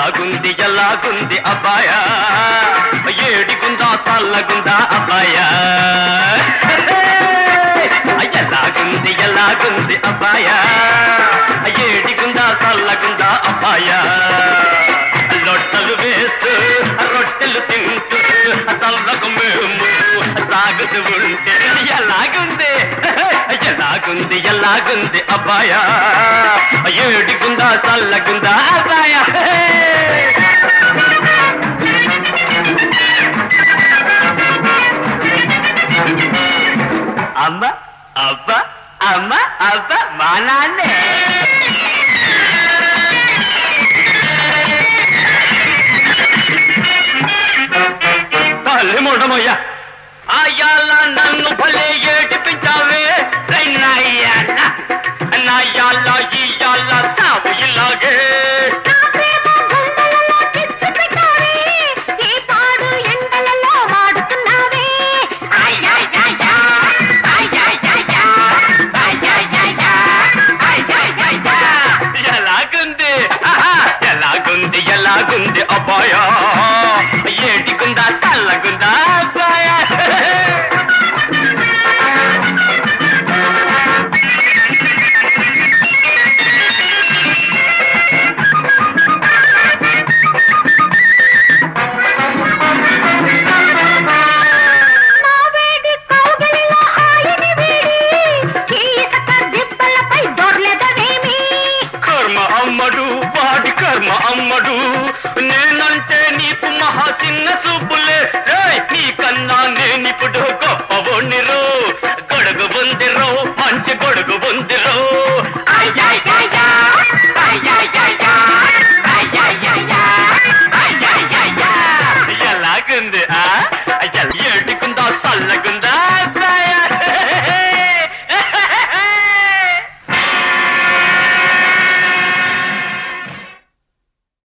ఎలాగుంది ఎలాగుంది అబ్బాయా ఏడిగుందా చల్లగుందా అబ్బాయా ఎలాగుంది ఎలాగుంది అబ్బాయా ఏడిగుందా చల్లగుందా అబ్బాయా లొట్టలు వేస్తూ రొట్టెలు తింటూ చల్లగు మేము సాగుతూ ఉంటే ఎలాగుంది ఎలాగుంది ఎలాగుంది అబ్బాయా ఏడిగుందా చల్లగుందా అబ్బాయా అమ్మ అబ్బ అమ్మ అబ్బ మా నాన్నే తల్లి మొడమయ్యా అయ్యాల నన్ను భలే ఏడిపించావే నాయ్యాల నాయ్యాల ఇయ్యాల సావు ఇలాగే నా ప్రేమ గుండెలలో చిచ్చు పెట్టావే ఈ పాడు ఎండలలో వాడుతున్నావే అయ్యయ్యయ్యా అయ్యయ్యయ్యా అయ్యయ్యయ్యా అయ్యయ్యయ్యా ఎలాగుంది ఆహా, ఎలాగుంది ఎలాగుంది అబ్బాయా ఏటిగుందా చల్లగుందా అబ్బాయా నా వేడి కౌగిలిలో హాయిని వీడి ఈ ఇసుక దిబ్బలపై దొర్లెదవేమి కర్మ అమ్మడు వాడి కర్మ అమ్మడు నేనంటే నీకు మహా చిన్న చూపులే ఏయ్, నీకన్నా నేనిప్పుడు గొప్పవోణిరో గొడుగు బొందిరో మంచి గొడుగు బొందిరో అయ్యయ్యయ్యా అయ్యయ్యయ్యా అయ్యయ్యయ్యా అయ్యయ్యయ్యా ఎలాగుంది ఆ